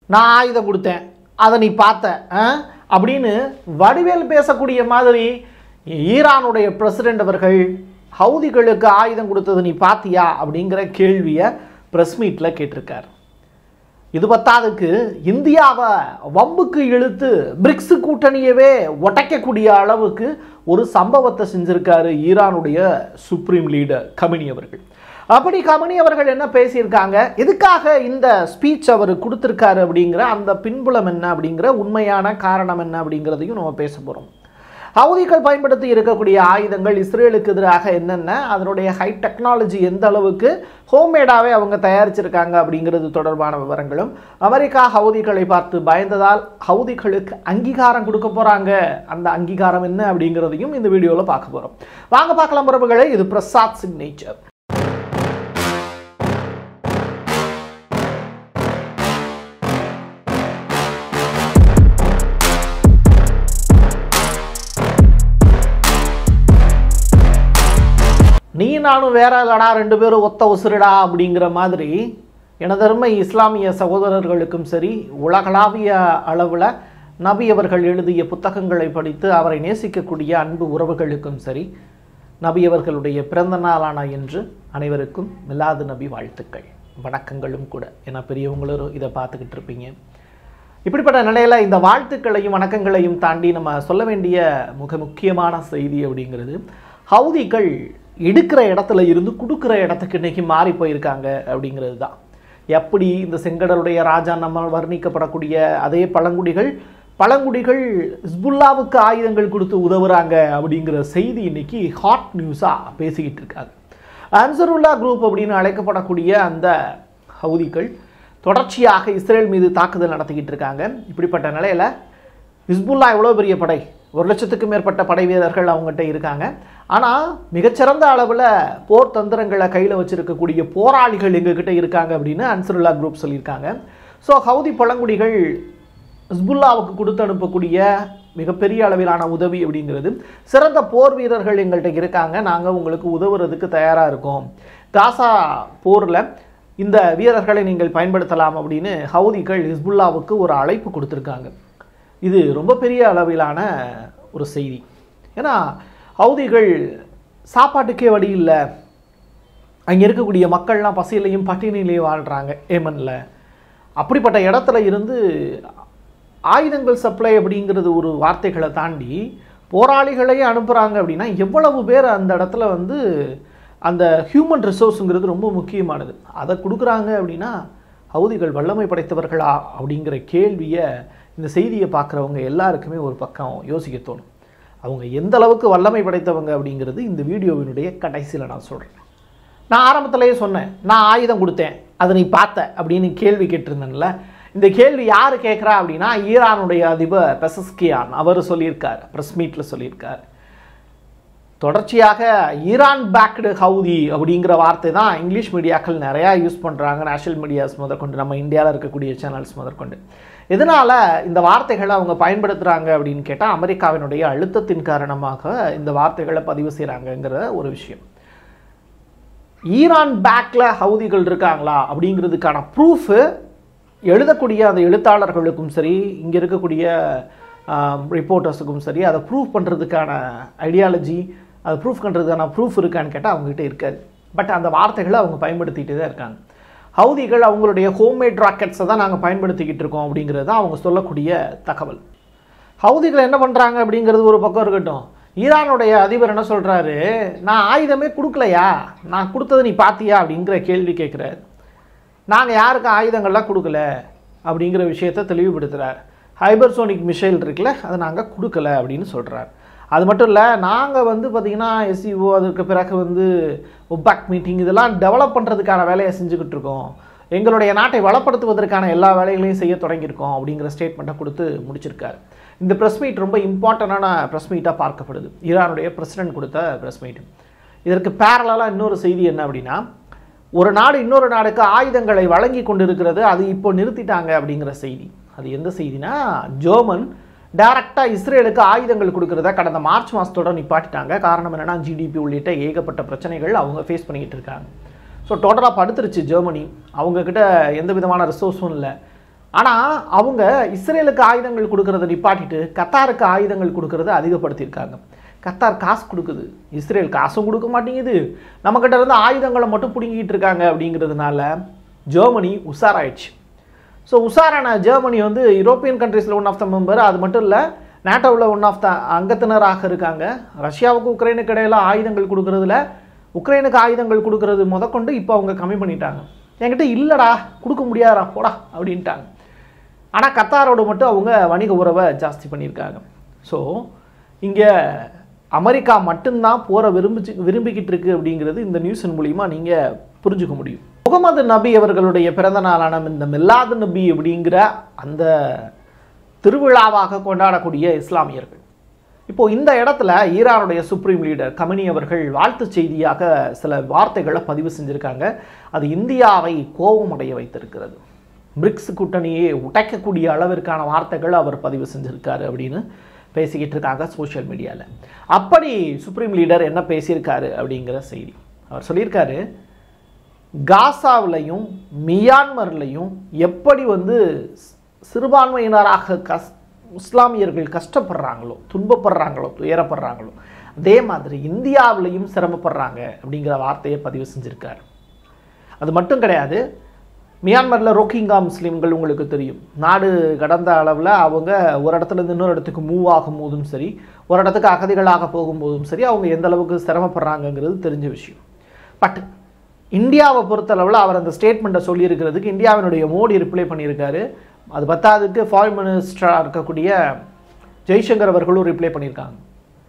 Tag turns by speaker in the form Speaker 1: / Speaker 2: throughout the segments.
Speaker 1: நான் ஆயுதம் கொடுத்தேன் அதை நீ பார்த்த ஆ? அப்படின்னு வடிவேல் பேசக்கூடிய மாதிரி ஈரானுடைய பிரசிடெண்ட் அவர்கள் ஹவுதிகளுக்கு ஆயுதம் கொடுத்தது நீ பார்த்தியா அப்படிங்கிற கேள்வியை ப்ரெஸ் மீட்டில் கேட்டிருக்கார் இது பத்தாதுக்கு இந்தியாவை வம்புக்கு இழுத்து பிரிக்ஸ் கூட்டணியவே உடைக்கக்கூடிய அளவுக்கு ஒரு சம்பவத்தை செஞ்சிருக்காரு ஈரானுடைய சுப்ரீம் லீடர் கமினி அவர்கள் அப்படி கமினி அவர்கள் என்ன பேசியிருக்காங்க எதுக்காக இந்த ஸ்பீச் அவர் கொடுத்துருக்காரு அப்படிங்கிற அந்த பின்புலம் என்ன அப்படிங்கிற உண்மையான காரணம் என்ன அப்படிங்கிறதையும் நம்ம பேச போகிறோம் ஹவுதிகள் பயன்படுத்தி இருக்கக்கூடிய ஆயுதங்கள் இஸ்ரேலுக்கு எதிராக என்னென்ன அதனுடைய ஹை டெக்னாலஜி எந்த அளவுக்கு ஹோம்மேடாகவே அவங்க தயாரிச்சிருக்காங்க அப்படிங்கிறது தொடர்பான விவரங்களும் அமெரிக்கா ஹவுதிகளை பார்த்து பயந்ததால் ஹவுதிகளுக்கு அங்கீகாரம் கொடுக்க போகிறாங்க அந்த அங்கீகாரம் என்ன அப்படிங்கிறதையும் இந்த வீடியோவில் பார்க்க போகிறோம் வாங்க பார்க்கலாம் உறவுகளே இது பிரசாத் சிக்னேச்சர் நீ நானும் வேற இல்லடா ரெண்டு பேரும் ஒத்த உசுருடா அப்படிங்கிற மாதிரி எனதருமை இஸ்லாமிய சகோதரர்களுக்கும் சரி உலகளாவிய அளவில் நபி அவர்கள் எழுதிய புத்தகங்களை படித்து அவரை நேசிக்கக்கூடிய அன்பு உறவுகளுக்கும் சரி நபி அவர்களுடைய பிறந்த நாளான என்று அனைவருக்கும் மிலாது நபி வாழ்த்துக்கள் வணக்கங்களும் கூட ஏன்னா பெரியவங்களும் இதை பார்த்துக்கிட்டு இருப்பீங்க இப்படிப்பட்ட நிலையில் இந்த வாழ்த்துக்களையும் வணக்கங்களையும் தாண்டி நம்ம சொல்ல வேண்டிய மிக முக்கியமான செய்தி அப்படிங்கிறது ஹவுதிகள் எடுக்கிற இடத்துல இருந்து கொடுக்குற இடத்துக்கு இன்னைக்கு மாறி போயிருக்காங்க அப்படிங்கிறது தான் எப்படி இந்த செங்கடலுடைய ராஜா நம்ம வர்ணிக்கப்படக்கூடிய அதே பழங்குடிகள் பழங்குடிகள் ஹிஸ்புல்லாவுக்கு ஆயுதங்கள் கொடுத்து உதவுறாங்க அப்படிங்கிற செய்தி இன்னைக்கு ஹாட் நியூஸாக பேசிக்கிட்டு இருக்காங்க அன்சருல்லா குரூப் அப்படின்னு அழைக்கப்படக்கூடிய அந்த ஹவுதிகள் தொடர்ச்சியாக இஸ்ரேல் மீது தாக்குதல் நடத்திக்கிட்டு இருக்காங்க இப்படிப்பட்ட நிலையில் ஹிஸ்புல்லா எவ்வளோ பெரிய படை ஒரு லட்சத்துக்கும் மேற்பட்ட படை வீரர்கள் அவங்ககிட்ட இருக்காங்க ஆனால் மிகச்சிறந்த அளவில் போர் தந்திரங்களை கையில் வச்சிருக்கக்கூடிய போராளிகள் எங்ககிட்ட இருக்காங்க அப்படின்னு அன்சருல்லா குரூப் சொல்லியிருக்காங்க ஸோ ஹவுதி பழங்குடிகள் ஹிஸ்புல்லாவுக்கு கொடுத்து அனுப்பக்கூடிய மிகப்பெரிய அளவிலான உதவி அப்படிங்கிறது சிறந்த போர் வீரர்கள் எங்கள்கிட்ட இருக்காங்க நாங்கள் உங்களுக்கு உதவுறதுக்கு தயாராக இருக்கோம் காசா போரில் இந்த வீரர்களை நீங்கள் பயன்படுத்தலாம் அப்படின்னு ஹவுதிகள் ஹிஸ்புல்லாவுக்கு ஒரு அழைப்பு கொடுத்துருக்காங்க இது ரொம்ப பெரிய அளவிலான ஒரு செய்தி ஏன்னா ஹவுதிகள் சாப்பாட்டுக்கே வழி இல்லை அங்கே இருக்கக்கூடிய மக்கள்லாம் பசியிலையும் பட்டினிலையும் வாழ்கிறாங்க ஏமனில் அப்படிப்பட்ட இடத்துல இருந்து ஆயுதங்கள் சப்ளை அப்படிங்கிறது ஒரு வார்த்தைகளை தாண்டி போராளிகளையே அனுப்புகிறாங்க அப்படின்னா எவ்வளவு பேர் அந்த இடத்துல வந்து அந்த ஹியூமன் ரிசோர்ஸுங்கிறது ரொம்ப முக்கியமானது அதை கொடுக்குறாங்க அப்படின்னா ஹவுதிகள் வல்லமை படைத்தவர்களா அப்படிங்கிற கேள்வியை இந்த செய்தியை பார்க்குறவங்க எல்லாருக்குமே ஒரு பக்கம் யோசிக்க தோணும் அவங்க எந்த அளவுக்கு வல்லமை படைத்தவங்க அப்படிங்கிறது இந்த வீடியோவினுடைய கடைசியில் நான் சொல்கிறேன் நான் ஆரம்பத்திலேயே சொன்னேன் நான் ஆயுதம் கொடுத்தேன் அதை நீ பார்த்த அப்படின்னு கேள்வி கேட்டிருந்தேன்ல இந்த கேள்வி யார் கேட்குறா அப்படின்னா ஈரானுடைய அதிபர் பெசஸ்கியான் அவர் சொல்லியிருக்கார் ப்ரெஸ் மீட்டில் சொல்லியிருக்கார் தொடர்ச்சியாக ஈரான் பேக்டு ஹவுதி அப்படிங்கிற வார்த்தை தான் இங்கிலீஷ் மீடியாக்கள் நிறையா யூஸ் பண்ணுறாங்க நேஷனல் மீடியாஸ் முதற்கொண்டு நம்ம இந்தியாவில் இருக்கக்கூடிய சேனல்ஸ் முதற்கொண்டு இதனால் இந்த வார்த்தைகளை அவங்க பயன்படுத்துகிறாங்க அப்படின்னு கேட்டால் அமெரிக்காவினுடைய அழுத்தத்தின் காரணமாக இந்த வார்த்தைகளை பதிவு செய்கிறாங்கங்கிற ஒரு விஷயம் ஈரான் பேக்கில் ஹவுதிகள் இருக்காங்களா அப்படிங்கிறதுக்கான ப்ரூஃபு எழுதக்கூடிய அந்த எழுத்தாளர்களுக்கும் சரி இங்கே இருக்கக்கூடிய ரிப்போர்ட்டர்ஸுக்கும் சரி அதை ப்ரூஃப் பண்ணுறதுக்கான ஐடியாலஜி அதை ப்ரூஃப் பண்ணுறதுக்கான ப்ரூஃப் இருக்கான்னு கேட்டால் அவங்ககிட்ட இருக்காது பட் அந்த வார்த்தைகளை அவங்க பயன்படுத்திட்டு தான் இருக்காங்க ஹவுதிகள் அவங்களுடைய ஹோம்மேட் ராக்கெட்ஸை தான் நாங்கள் பயன்படுத்திக்கிட்டு இருக்கோம் அப்படிங்கிறது தான் அவங்க சொல்லக்கூடிய தகவல் ஹவுதிகள் என்ன பண்ணுறாங்க அப்படிங்கிறது ஒரு பக்கம் இருக்கட்டும் ஈரானுடைய அதிபர் என்ன சொல்கிறாரு நான் ஆயுதமே கொடுக்கலையா நான் கொடுத்தது நீ பார்த்தியா அப்படிங்கிற கேள்வி கேட்குறாரு நாங்கள் யாருக்கும் ஆயுதங்கள்லாம் கொடுக்கல அப்படிங்கிற விஷயத்த தெளிவுபடுத்துகிறார் ஹைபர்சோனிக் மிசைல் இருக்குல்ல அதை நாங்கள் கொடுக்கல அப்படின்னு சொல்கிறார் அது மட்டும் இல்லை நாங்கள் வந்து பார்த்திங்கன்னா எஸ்இஓ அதுக்கு பிறகு வந்து ஒபாக் மீட்டிங் இதெல்லாம் டெவலப் பண்ணுறதுக்கான வேலையை செஞ்சுக்கிட்டு இருக்கோம் எங்களுடைய நாட்டை வளப்படுத்துவதற்கான எல்லா வேலைகளையும் செய்ய தொடங்கியிருக்கோம் அப்படிங்கிற ஸ்டேட்மெண்ட்டை கொடுத்து முடிச்சிருக்காரு இந்த ப்ரெஸ் மீட் ரொம்ப இம்பார்ட்டண்டான ப்ரெஸ் மீட்டாக பார்க்கப்படுது ஈரானுடைய பிரசிடென்ட் கொடுத்த ப்ரெஸ் மீட் இதற்கு பேரலாக இன்னொரு செய்தி என்ன அப்படின்னா ஒரு நாடு இன்னொரு நாடுக்கு ஆயுதங்களை வழங்கி கொண்டிருக்கிறது அது இப்போ நிறுத்திட்டாங்க அப்படிங்கிற செய்தி அது எந்த செய்தினா ஜெர்மன் டைரக்டாக இஸ்ரேலுக்கு ஆயுதங்கள் கொடுக்கறத கடந்த மார்ச் மாதத்தோட நிப்பாட்டிட்டாங்க காரணம் என்னன்னா ஜிடிபி உள்ளிட்ட ஏகப்பட்ட பிரச்சனைகள் அவங்க ஃபேஸ் பண்ணிக்கிட்டு இருக்காங்க ஸோ டோட்டலாக படுத்துருச்சு ஜெர்மனி அவங்கக்கிட்ட எந்த விதமான ரிசோர்ஸும் இல்லை ஆனால் அவங்க இஸ்ரேலுக்கு ஆயுதங்கள் கொடுக்கறத நிப்பாட்டிட்டு கத்தாருக்கு ஆயுதங்கள் கொடுக்கறத அதிகப்படுத்தியிருக்காங்க கத்தார் காசு கொடுக்குது இஸ்ரேல் காசும் கொடுக்க மாட்டேங்குது நம்மக்கிட்ட இருந்து ஆயுதங்களை மட்டும் பிடுங்கிட்டு இருக்காங்க அப்படிங்கிறதுனால ஜெர்மனி உஷாராயிடுச்சு ஸோ உஷாரான ஜெர்மனி வந்து யூரோப்பியன் கண்ட்ரீஸில் ஒன் ஆஃப் த மெம்பர் அது மட்டும் இல்லை நேட்டோவில் ஒன் ஆஃப் த அங்கத்தினராக இருக்காங்க ரஷ்யாவுக்கு உக்ரைனுக்கு இடையில ஆயுதங்கள் கொடுக்கறதுல உக்ரைனுக்கு ஆயுதங்கள் கொடுக்கறது முதற்கொண்டு இப்போ அவங்க கம்மி பண்ணிட்டாங்க என்கிட்ட இல்லைடா கொடுக்க முடியாதா போடா அப்படின்ட்டாங்க ஆனால் கத்தாரோட மட்டும் அவங்க வணிக உறவை ஜாஸ்தி பண்ணியிருக்காங்க ஸோ இங்கே அமெரிக்கா மட்டும்தான் போகிற விரும்பிச்சு விரும்பிக்கிட்டு இருக்கு அப்படிங்கிறது இந்த நியூஸின் மூலிமா நீங்கள் புரிஞ்சுக்க முடியும் முகமது நபி அவர்களுடைய பிறந்த நாளான இந்த மில்லாது நபி அப்படிங்கிற அந்த திருவிழாவாக கொண்டாடக்கூடிய இஸ்லாமியர்கள் இப்போ இந்த இடத்துல ஈரானுடைய சுப்ரீம் லீடர் கமினி அவர்கள் வாழ்த்து செய்தியாக சில வார்த்தைகளை பதிவு செஞ்சிருக்காங்க அது இந்தியாவை கோபமடைய வைத்திருக்கிறது பிரிக்ஸ் கூட்டணியை உடைக்கக்கூடிய அளவிற்கான வார்த்தைகள் அவர் பதிவு செஞ்சிருக்காரு அப்படின்னு பேசிக்கிட்டு இருக்காங்க சோஷியல் மீடியாவில் அப்படி சுப்ரீம் லீடர் என்ன பேசியிருக்காரு அப்படிங்கிற செய்தி அவர் சொல்லியிருக்காரு காசாவிலையும் மியான்மர்லையும் எப்படி வந்து சிறுபான்மையினராக கஸ் இஸ்லாமியர்கள் கஷ்டப்படுறாங்களோ துன்பப்படுறாங்களோ துயரப்படுறாங்களோ அதே மாதிரி இந்தியாவிலையும் சிரமப்படுறாங்க அப்படிங்கிற வார்த்தையை பதிவு செஞ்சுருக்காரு அது மட்டும் கிடையாது மியான்மரில் ரோஹிங்கா முஸ்லீம்கள் உங்களுக்கு தெரியும் நாடு கடந்த அளவில் அவங்க ஒரு இடத்துல இருந்து இன்னொரு இடத்துக்கு மூவ் ஆகும்போதும் சரி ஒரு இடத்துக்கு அகதிகளாக போகும்போதும் சரி அவங்க எந்த அளவுக்கு சிரமப்படுறாங்கங்கிறது தெரிஞ்ச விஷயம் பட் இந்தியாவை பொறுத்தளவில் அவர் அந்த ஸ்டேட்மெண்ட்டை சொல்லியிருக்கிறதுக்கு இந்தியாவினுடைய மோடி ரிப்ளை பண்ணியிருக்காரு அது பத்தாவதுக்கு ஃபாரின் மினிஸ்டராக இருக்கக்கூடிய ஜெய்சங்கர் அவர்களும் ரிப்ளை பண்ணியிருக்காங்க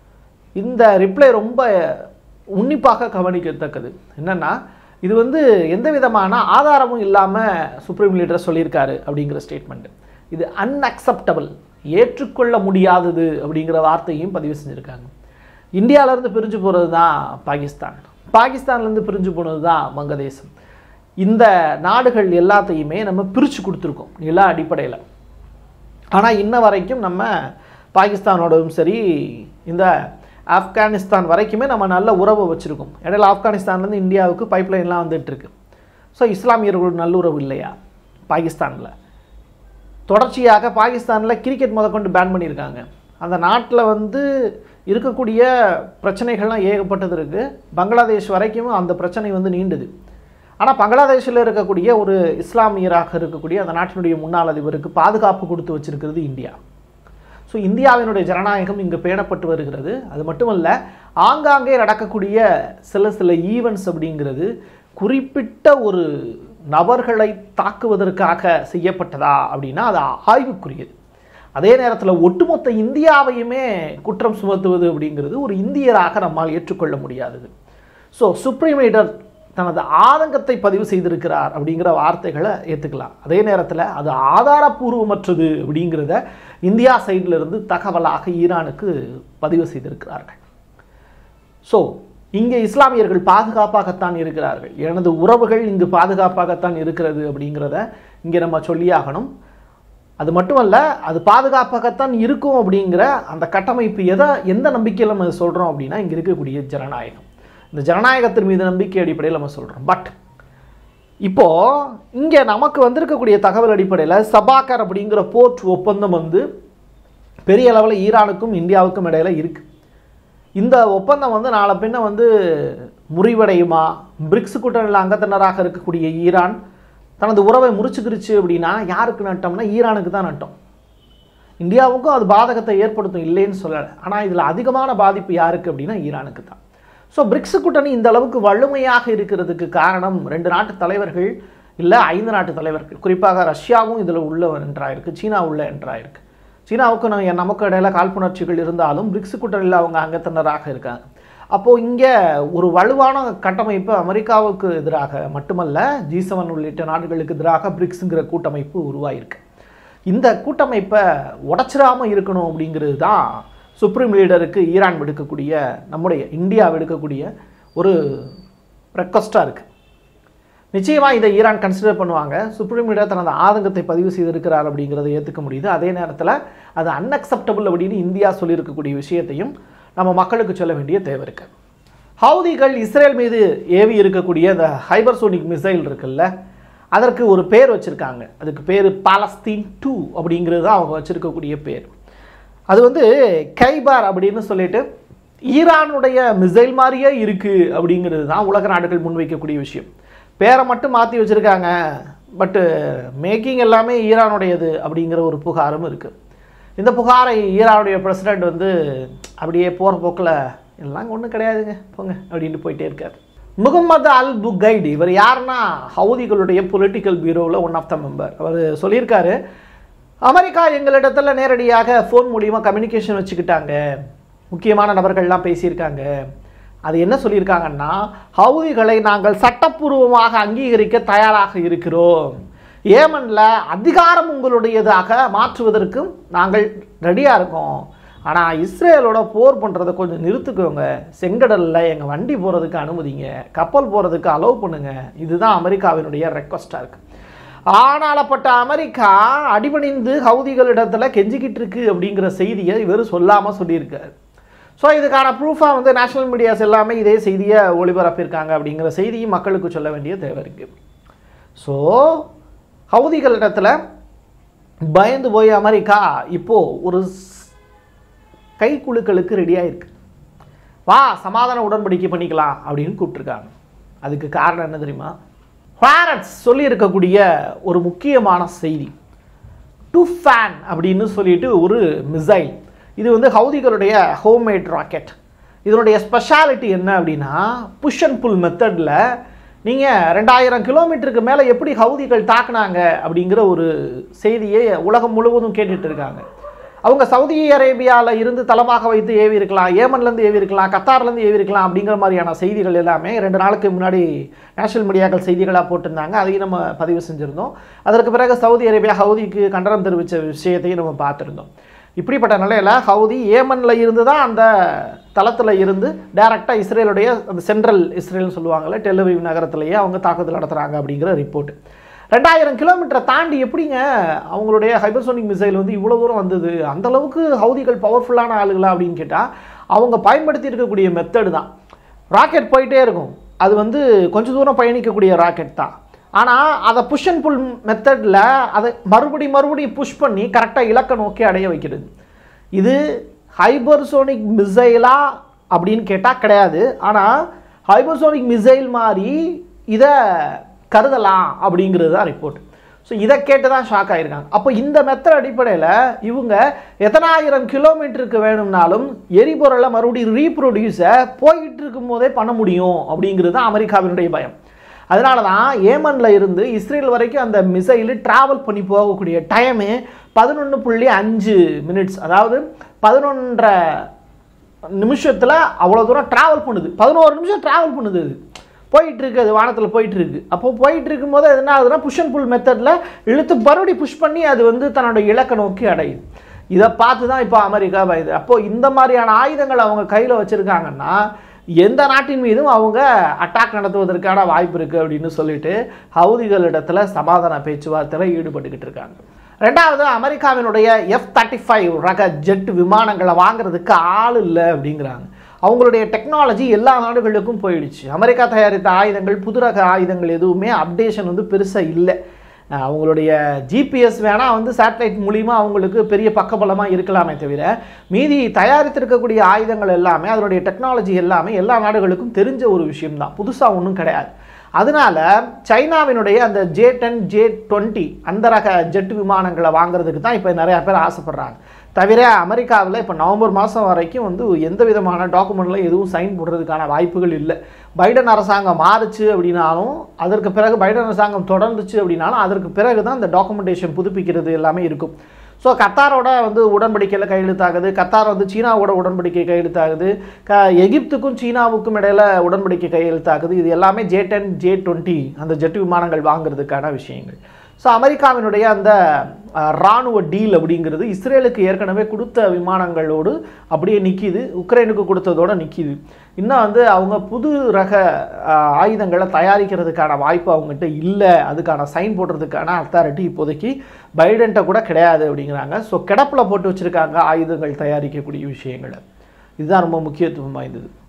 Speaker 1: இந்த ரிப்ளை ரொம்ப உன்னிப்பாக கவனிக்கத்தக்கது என்னென்னா இது வந்து எந்த விதமான ஆதாரமும் இல்லாமல் சுப்ரீம் லீடர் சொல்லியிருக்காரு அப்படிங்கிற ஸ்டேட்மெண்ட் இது அன்அக்செப்டபிள் ஏற்றுக்கொள்ள முடியாதது அப்படிங்கிற வார்த்தையும் பதிவு செஞ்சுருக்காங்க இந்தியாவிலேருந்து பிரிஞ்சு போகிறது தான் பாகிஸ்தான் பாகிஸ்தான்லேருந்து பிரிஞ்சு போனது தான் வங்கதேசம் இந்த நாடுகள் எல்லாத்தையுமே நம்ம பிரித்து கொடுத்துருக்கோம் நில அடிப்படையில் ஆனால் இன்ன வரைக்கும் நம்ம பாகிஸ்தானோடவும் சரி இந்த ஆப்கானிஸ்தான் வரைக்குமே நம்ம நல்ல உறவு வச்சுருக்கோம் இடையில ஆப்கானிஸ்தான்லேருந்து இந்தியாவுக்கு பைப்லைன்லாம் வந்துட்டுருக்கு ஸோ இஸ்லாமியர்களோட நல்லுறவு இல்லையா பாகிஸ்தானில் தொடர்ச்சியாக பாகிஸ்தானில் கிரிக்கெட் முதற்கொண்டு பேன் பண்ணியிருக்காங்க அந்த நாட்டில் வந்து இருக்கக்கூடிய பிரச்சனைகள்லாம் ஏகப்பட்டது இருக்குது பங்களாதேஷ் வரைக்கும் அந்த பிரச்சனை வந்து நீண்டுது ஆனால் பங்களாதேஷில் இருக்கக்கூடிய ஒரு இஸ்லாமியராக இருக்கக்கூடிய அந்த நாட்டினுடைய முன்னாள் அதிபருக்கு பாதுகாப்பு கொடுத்து வச்சிருக்கிறது இந்தியா ஸோ இந்தியாவினுடைய ஜனநாயகம் இங்கு பேணப்பட்டு வருகிறது அது மட்டுமல்ல ஆங்காங்கே நடக்கக்கூடிய சில சில ஈவெண்ட்ஸ் அப்படிங்கிறது குறிப்பிட்ட ஒரு நபர்களை தாக்குவதற்காக செய்யப்பட்டதா அப்படின்னா அது ஆய்வுக்குரியது அதே நேரத்தில் ஒட்டுமொத்த இந்தியாவையுமே குற்றம் சுமத்துவது அப்படிங்கிறது ஒரு இந்தியராக நம்மால் ஏற்றுக்கொள்ள முடியாதது ஸோ சுப்ரீம் லீடர் தனது ஆதங்கத்தை பதிவு செய்திருக்கிறார் அப்படிங்கிற வார்த்தைகளை ஏற்றுக்கலாம் அதே நேரத்தில் அது ஆதாரப்பூர்வமற்றது அப்படிங்கிறத இந்தியா சைடில் இருந்து தகவலாக ஈரானுக்கு பதிவு செய்திருக்கிறார்கள் ஸோ இங்கே இஸ்லாமியர்கள் பாதுகாப்பாகத்தான் இருக்கிறார்கள் எனது உறவுகள் இங்கு பாதுகாப்பாகத்தான் இருக்கிறது அப்படிங்கிறத இங்கே நம்ம சொல்லியாகணும் அது மட்டுமல்ல அது பாதுகாப்பாகத்தான் இருக்கும் அப்படிங்கிற அந்த கட்டமைப்பு எதை எந்த நம்பிக்கையில் நம்ம சொல்கிறோம் அப்படின்னா இங்கே இருக்கக்கூடிய ஜனநாயகம் இந்த ஜனநாயகத்தின் மீது நம்பிக்கை அடிப்படையில் நம்ம சொல்கிறோம் பட் இப்போது இங்கே நமக்கு வந்திருக்கக்கூடிய தகவல் அடிப்படையில் சபாக்கர் அப்படிங்கிற போர்ட் ஒப்பந்தம் வந்து பெரிய அளவில் ஈரானுக்கும் இந்தியாவுக்கும் இடையில இருக்குது இந்த ஒப்பந்தம் வந்து நாளை பின்ன வந்து முறிவடையுமா பிரிக்ஸ் கூட்டணியில் அங்கத்தினராக இருக்கக்கூடிய ஈரான் தனது உறவை முறிச்சுக்கிருச்சு அப்படின்னா யாருக்கு நட்டம்னா ஈரானுக்கு தான் நட்டம் இந்தியாவுக்கும் அது பாதகத்தை ஏற்படுத்தும் இல்லைன்னு சொல்லலை ஆனால் இதில் அதிகமான பாதிப்பு யாருக்கு அப்படின்னா ஈரானுக்கு தான் ஸோ பிரிக்ஸ் கூட்டணி இந்த அளவுக்கு வலிமையாக இருக்கிறதுக்கு காரணம் ரெண்டு நாட்டு தலைவர்கள் இல்லை ஐந்து நாட்டு தலைவர்கள் குறிப்பாக ரஷ்யாவும் இதில் உள்ள என்றாயிருக்கு சீனா உள்ள என்றாயிருக்கு சீனாவுக்கு நம்ம நமக்கு இடையில காழ்ப்புணர்ச்சிகள் இருந்தாலும் பிரிக்ஸ் கூட்டணியில் அவங்க அங்கத்தினராக இருக்காங்க அப்போது இங்கே ஒரு வலுவான கட்டமைப்பு அமெரிக்காவுக்கு எதிராக மட்டுமல்ல ஜி செவன் உள்ளிட்ட நாடுகளுக்கு எதிராக பிரிக்ஸுங்கிற கூட்டமைப்பு உருவாயிருக்கு இந்த கூட்டமைப்பை உடச்சிடாமல் இருக்கணும் அப்படிங்கிறது தான் சுப்ரீம் லீடருக்கு ஈரான் விடுக்கக்கூடிய நம்முடைய இந்தியா விடுக்கக்கூடிய ஒரு ரெக்வஸ்ட்டாக இருக்குது நிச்சயமாக இதை ஈரான் கன்சிடர் பண்ணுவாங்க சுப்ரீம் லீடர் தனது ஆதங்கத்தை பதிவு செய்திருக்கிறார் அப்படிங்கிறத ஏற்றுக்க முடியுது அதே நேரத்தில் அது அன்அக்செப்டபிள் அப்படின்னு இந்தியா சொல்லியிருக்கக்கூடிய விஷயத்தையும் நம்ம மக்களுக்கு சொல்ல வேண்டிய தேவை இருக்கு ஹவுதிகள் இஸ்ரேல் மீது ஏவி இருக்கக்கூடிய இந்த ஹைபர்சோனிக் மிசைல் இருக்குல்ல அதற்கு ஒரு பேர் வச்சுருக்காங்க அதுக்கு பேர் பாலஸ்தீன் டூ அப்படிங்கிறது தான் அவங்க வச்சுருக்கக்கூடிய பேர் அது வந்து கைபார் அப்படின்னு சொல்லிட்டு ஈரானுடைய மிசைல் மாதிரியே இருக்குது அப்படிங்கிறது தான் உலக நாடுகள் முன்வைக்கக்கூடிய விஷயம் பேரை மட்டும் மாற்றி வச்சுருக்காங்க பட்டு மேக்கிங் எல்லாமே ஈரானுடையது அப்படிங்கிற ஒரு புகாரும் இருக்குது இந்த புகாரை ஈரானுடைய பிரசிடெண்ட் வந்து அப்படியே போகிற போக்கில் எல்லாம் ஒன்றும் கிடையாதுங்க போங்க அப்படின்ட்டு போயிட்டே இருக்கார் முகமது அல் புகைடி இவர் யாருன்னா ஹவுதிகளுடைய பொலிட்டிக்கல் பியூரோவில் ஒன் ஆஃப் த மெம்பர் அவர் சொல்லியிருக்காரு அமெரிக்கா எங்களிடத்துல நேரடியாக ஃபோன் மூலியமாக கம்யூனிகேஷன் வச்சுக்கிட்டாங்க முக்கியமான நபர்கள்லாம் பேசியிருக்காங்க அது என்ன சொல்லியிருக்காங்கன்னா ஹவுதிகளை நாங்கள் சட்டப்பூர்வமாக அங்கீகரிக்க தயாராக இருக்கிறோம் ஏமனில் அதிகாரம் உங்களுடையதாக மாற்றுவதற்கும் நாங்கள் ரெடியாக இருக்கோம் ஆனால் இஸ்ரேலோட போர் பண்ணுறதை கொஞ்சம் நிறுத்துக்கோங்க செங்கடலில் எங்கள் வண்டி போகிறதுக்கு அனுமதிங்க கப்பல் போகிறதுக்கு அலோவ் பண்ணுங்க இதுதான் அமெரிக்காவினுடைய ரெக்வஸ்ட்டாக இருக்குது ஆனாலப்பட்ட அமெரிக்கா அடிபணிந்து ஹவுதிகளிடத்தில் கெஞ்சிக்கிட்டு இருக்கு அப்படிங்கிற செய்தியை இவர் சொல்லாமல் சொல்லியிருக்காரு ஸோ இதுக்கான ப்ரூஃபாக வந்து நேஷனல் மீடியாஸ் எல்லாமே இதே செய்தியை ஒளிபரப்பியிருக்காங்க அப்படிங்கிற செய்தியும் மக்களுக்கு சொல்ல வேண்டிய தேவை இருக்குது ஸோ ஹவுதிகளிடத்தில் பயந்து போய் அமெரிக்கா இப்போது ஒரு கைக்குழுக்களுக்கு ரெடியாக இருக்கு வா சமாதான உடன்படிக்கை பண்ணிக்கலாம் அப்படின்னு கூப்பிட்டுருக்காங்க அதுக்கு காரணம் என்ன தெரியுமா ஹாரட்ஸ் சொல்லியிருக்கக்கூடிய ஒரு முக்கியமான செய்தி டு ஃபேன் அப்படின்னு சொல்லிட்டு ஒரு மிசைல் இது வந்து ஹவுதிகளுடைய ஹோம்மேட் ராக்கெட் இதனுடைய ஸ்பெஷாலிட்டி என்ன அப்படின்னா புஷ் அண்ட் புல் மெத்தடில் நீங்கள் ரெண்டாயிரம் கிலோமீட்டருக்கு மேலே எப்படி ஹவுதிகள் தாக்குனாங்க அப்படிங்கிற ஒரு செய்தியை உலகம் முழுவதும் கேட்டுட்டு இருக்காங்க அவங்க சவுதி அரேபியாவில் இருந்து தளமாக வைத்து ஏவி இருக்கலாம் ஏமன்லேருந்து ஏவி இருக்கலாம் கத்தார்லேருந்து ஏவி இருக்கலாம் அப்படிங்கிற மாதிரியான செய்திகள் எல்லாமே ரெண்டு நாளுக்கு முன்னாடி நேஷனல் மீடியாக்கள் செய்திகளாக போட்டிருந்தாங்க அதையும் நம்ம பதிவு செஞ்சுருந்தோம் அதற்கு பிறகு சவுதி அரேபியா ஹவுதிக்கு கண்டனம் தெரிவித்த விஷயத்தையும் நம்ம பார்த்துருந்தோம் இப்படிப்பட்ட நிலையில் ஹவுதி ஏமனில் இருந்து தான் அந்த தளத்தில் இருந்து டைரெக்டாக இஸ்ரேலுடைய அந்த சென்ட்ரல் இஸ்ரேல்னு சொல்லுவாங்கள்ல டெல்லவிவ் நகரத்திலேயே அவங்க தாக்குதல் நடத்துகிறாங்க அப்படிங்கிற ரிப்போர்ட் ரெண்டாயிரம் கிலோமீட்டரை தாண்டி எப்படிங்க அவங்களுடைய ஹைபர்சோனிக் மிசைல் வந்து இவ்வளோ தூரம் வந்தது அந்த அளவுக்கு ஹவுதிகள் பவர்ஃபுல்லான ஆளுகளா அப்படின்னு கேட்டால் அவங்க பயன்படுத்தி இருக்கக்கூடிய மெத்தடு தான் ராக்கெட் போயிட்டே இருக்கும் அது வந்து கொஞ்சம் தூரம் பயணிக்கக்கூடிய ராக்கெட் தான் ஆனால் அதை புஷ் அண்ட் புல் மெத்தடில் அதை மறுபடி மறுபடியும் புஷ் பண்ணி கரெக்டாக இலக்கை நோக்கி அடைய வைக்கிறது இது ஹைபர்சோனிக் மிசைலா அப்படின்னு கேட்டால் கிடையாது ஆனால் ஹைபர்சோனிக் மிசைல் மாதிரி இதை கருதலாம் அப்படிங்கிறது தான் ரிப்போர்ட் ஸோ இதை கேட்டு தான் ஷாக் ஆகிருக்காங்க அப்போ இந்த மெத்தட் அடிப்படையில் இவங்க எத்தனாயிரம் கிலோமீட்டருக்கு வேணும்னாலும் எரிபொருளை மறுபடியும் ரீப்ரொடியூஸை போயிட்டு இருக்கும் போதே பண்ண முடியும் அப்படிங்கிறது தான் அமெரிக்காவினுடைய பயம் அதனால தான் ஏமனில் இருந்து இஸ்ரேல் வரைக்கும் அந்த மிசைலு ட்ராவல் பண்ணி போகக்கூடிய டைமு பதினொன்று புள்ளி அஞ்சு மினிட்ஸ் அதாவது பதினொன்றரை நிமிஷத்தில் அவ்வளோ தூரம் ட்ராவல் பண்ணுது பதினோரு நிமிஷம் ட்ராவல் பண்ணுது அது போயிட்டு இருக்கு அது வானத்தில் போயிட்டு இருக்கு அப்போ போயிட்டு இருக்கும்போது அது என்ன ஆகுதுன்னா புஷ் அண்ட் புல் மெத்தடில் இழுத்து மறுபடி புஷ் பண்ணி அது வந்து தன்னோட இலக்கை நோக்கி அடையுது இதை பார்த்து தான் இப்போ அமெரிக்கா பயது அப்போது இந்த மாதிரியான ஆயுதங்கள் அவங்க கையில் வச்சுருக்காங்கன்னா எந்த நாட்டின் மீதும் அவங்க அட்டாக் நடத்துவதற்கான வாய்ப்பு இருக்குது அப்படின்னு சொல்லிட்டு ஹவுதிகளிடத்தில் சமாதான பேச்சுவார்த்தையில் ஈடுபட்டுக்கிட்டு இருக்காங்க ரெண்டாவது அமெரிக்காவினுடைய எஃப் தேர்ட்டி ஃபைவ் ரக ஜெட் விமானங்களை வாங்குறதுக்கு ஆள் இல்லை அப்படிங்கிறாங்க அவங்களுடைய டெக்னாலஜி எல்லா நாடுகளுக்கும் போயிடுச்சு அமெரிக்கா தயாரித்த ஆயுதங்கள் புது ரக ஆயுதங்கள் எதுவுமே அப்டேஷன் வந்து பெருசாக இல்லை அஹ் அவங்களுடைய ஜிபிஎஸ் வேணால் வந்து சேட்டலைட் மூலிமா அவங்களுக்கு பெரிய பக்கபலமாக இருக்கலாமே தவிர மீதி தயாரித்திருக்கக்கூடிய ஆயுதங்கள் எல்லாமே அதனுடைய டெக்னாலஜி எல்லாமே எல்லா நாடுகளுக்கும் தெரிஞ்ச ஒரு விஷயம்தான் புதுசாக ஒன்றும் கிடையாது அதனால சைனாவினுடைய அந்த ஜே டென் ஜே டுவெண்ட்டி அந்த ரக ஜெட் விமானங்களை வாங்குறதுக்கு தான் இப்போ நிறையா பேர் ஆசைப்படுறாங்க தவிர அமெரிக்காவில் இப்போ நவம்பர் மாதம் வரைக்கும் வந்து எந்த விதமான டாக்குமெண்ட்ல எதுவும் சைன் போடுறதுக்கான வாய்ப்புகள் இல்லை பைடன் அரசாங்கம் மாறுச்சு அப்படின்னாலும் அதற்கு பிறகு பைடன் அரசாங்கம் தொடர்ந்துச்சு அப்படின்னாலும் அதற்கு பிறகு தான் இந்த டாக்குமெண்டேஷன் புதுப்பிக்கிறது எல்லாமே இருக்கும் ஸோ கத்தாரோட வந்து உடன்படிக்கையில் கையெழுத்தாகுது கத்தார் வந்து சீனாவோட உடன்படிக்கை கையெழுத்தாகுது க எகிப்துக்கும் சீனாவுக்கும் இடையில உடன்படிக்கை கையெழுத்தாகுது இது எல்லாமே ஜே டென் ஜே டுவெண்ட்டி அந்த ஜெட் விமானங்கள் வாங்குறதுக்கான விஷயங்கள் ஸோ அமெரிக்காவினுடைய அந்த அஹ், ராணுவ டீல் அப்படிங்கிறது இஸ்ரேலுக்கு ஏற்கனவே கொடுத்த விமானங்களோடு அப்படியே நிற்கிது உக்ரைனுக்கு கொடுத்ததோட நிற்கிது இன்னும் வந்து அவங்க புது ரக அஹ், ஆயுதங்களை தயாரிக்கிறதுக்கான வாய்ப்பு அவங்ககிட்ட இல்லை அதுக்கான சைன் போடுறதுக்கான அத்தாரிட்டி இப்போதைக்கு பைடன்ட்ட கூட கிடையாது அப்படிங்கிறாங்க ஸோ கிடப்பில் போட்டு வச்சுருக்காங்க ஆயுதங்கள் தயாரிக்கக்கூடிய விஷயங்களை இதுதான் ரொம்ப முக்கியத்துவம் வாய்ந்தது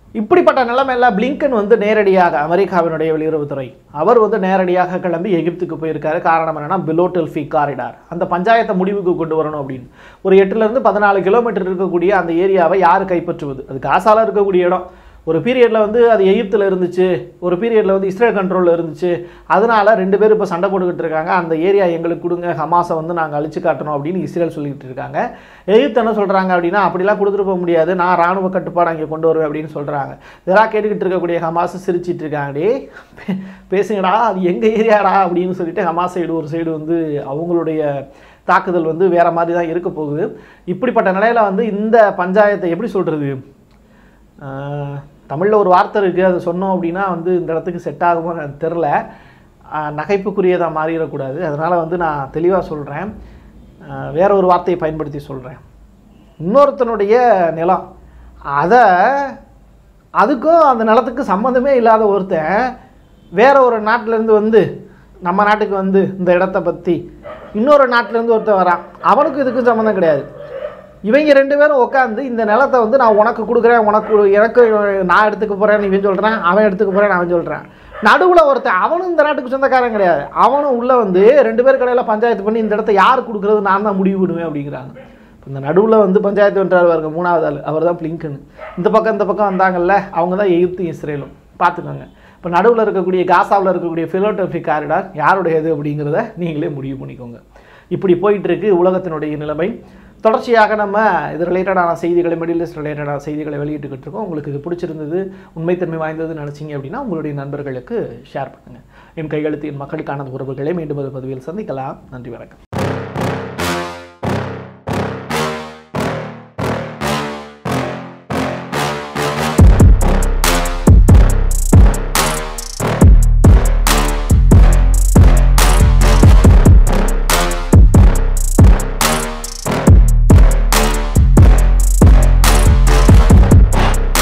Speaker 1: இப்படிப்பட்ட நிலைமையில பிளிங்கன் வந்து நேரடியாக அமெரிக்காவினுடைய வெளியுறவுத்துறை அவர் வந்து நேரடியாக கிளம்பி எகிப்துக்கு போயிருக்காரு காரணம் என்னன்னா பிலோட்டெல்ஃபி காரிடார் அந்த பஞ்சாயத்தை முடிவுக்கு கொண்டு வரணும் அப்படின்னு ஒரு எட்டுலேருந்து பதினாலு கிலோமீட்டர் இருக்கக்கூடிய அந்த ஏரியாவை யார் கைப்பற்றுவது அது காசால இருக்கக்கூடிய இடம் ஒரு பீரியடில் வந்து அது எகிப்தில் இருந்துச்சு ஒரு பீரியடில் வந்து இஸ்ரேல் கண்ட்ரோலில் இருந்துச்சு அதனால ரெண்டு பேரும் இப்போ சண்டை போட்டுக்கிட்டு இருக்காங்க அந்த ஏரியா எங்களுக்கு கொடுங்க ஹமாஸை வந்து நாங்கள் அழிச்சு காட்டணும் அப்படின்னு இஸ்ரேல் சொல்லிட்டு இருக்காங்க எகிப்து என்ன சொல்கிறாங்க அப்படின்னா அப்படிலாம் கொடுத்துட்டு போக முடியாது நான் ராணுவ கட்டுப்பாடு அங்கே கொண்டு வருவேன் அப்படின்னு சொல்கிறாங்க இதெல்லாம் கேட்டுக்கிட்டு இருக்கக்கூடிய ஹமாஸ் சிரிச்சிட்டு இருக்காங்க டே பேசுங்கடா அது எங்கள் ஏரியாடா அப்படின்னு சொல்லிட்டு ஹமாஸ் சைடு ஒரு சைடு வந்து அவங்களுடைய தாக்குதல் வந்து வேற மாதிரி தான் இருக்க போகுது இப்படிப்பட்ட நிலையில வந்து இந்த பஞ்சாயத்தை எப்படி சொல்றது தமிழில் ஒரு வார்த்தை இருக்குது அதை சொன்னோம் அப்படின்னா வந்து இந்த இடத்துக்கு செட் ஆகுமோ எனக்கு தெரில நகைப்புக்குரியதாக மாறிடக்கூடாது அதனால் வந்து நான் தெளிவாக சொல்கிறேன் வேற ஒரு வார்த்தையை பயன்படுத்தி சொல்கிறேன் இன்னொருத்தனுடைய நிலம் அதை அதுக்கும் அந்த நிலத்துக்கு சம்மந்தமே இல்லாத ஒருத்தன் வேற ஒரு நாட்டிலேருந்து வந்து நம்ம நாட்டுக்கு வந்து இந்த இடத்த பற்றி இன்னொரு நாட்டிலேருந்து ஒருத்தன் வரான் அவனுக்கும் இதுக்கும் சம்மந்தம் கிடையாது இவங்க ரெண்டு பேரும் உட்காந்து இந்த நிலத்தை வந்து நான் உனக்கு கொடுக்குறேன் உனக்கு எனக்கு நான் எடுத்துக்க போகிறேன் இவன் சொல்கிறேன் அவன் எடுத்துக்க போகிறேன் அவன் சொல்கிறேன் நடுவில் ஒருத்தன் அவனும் இந்த நாட்டுக்கு சொந்தக்காரன் கிடையாது அவனும் உள்ளே வந்து ரெண்டு பேர் கடையில் பஞ்சாயத்து பண்ணி இந்த இடத்த யார் கொடுக்குறது நான் தான் முடிவு விடுவேன் அப்படிங்கிறாங்க இப்ப இந்த நடுவில் வந்து பஞ்சாயத்து வென்றார் பாருங்க மூணாவது ஆள் அவர் தான் பிளிங்கன் இந்த பக்கம் இந்த பக்கம் வந்தாங்கல்ல அவங்க தான் எகிப்து இஸ்ரேலும் பார்த்துக்கோங்க இப்போ நடுவில் இருக்கக்கூடிய காசாவில் இருக்கக்கூடிய ஃபிலோட்டோபி காரிடார் யாருடையது அப்படிங்கிறத நீங்களே முடிவு பண்ணிக்கோங்க இப்படி போயிட்டு இருக்கு உலகத்தினுடைய நிலைமை தொடர்ச்சியாக நம்ம இது ரிலேட்டடான செய்திகளை மிடில் ஈஸ்ட் ரிலேட்டடான செய்திகளை வெளியிட்டுக்கிட்டு இருக்கோம் உங்களுக்கு இது பிடிச்சிருந்தது உண்மைத்தன்மை வாய்ந்ததுன்னு நினச்சிங்க அப்படின்னா உங்களுடைய நண்பர்களுக்கு ஷேர் பண்ணுங்கள் என் கையெழுத்து என் மக்களுக்கான உறவுகளை மீண்டும் ஒரு பதிவில் சந்திக்கலாம் நன்றி வணக்கம்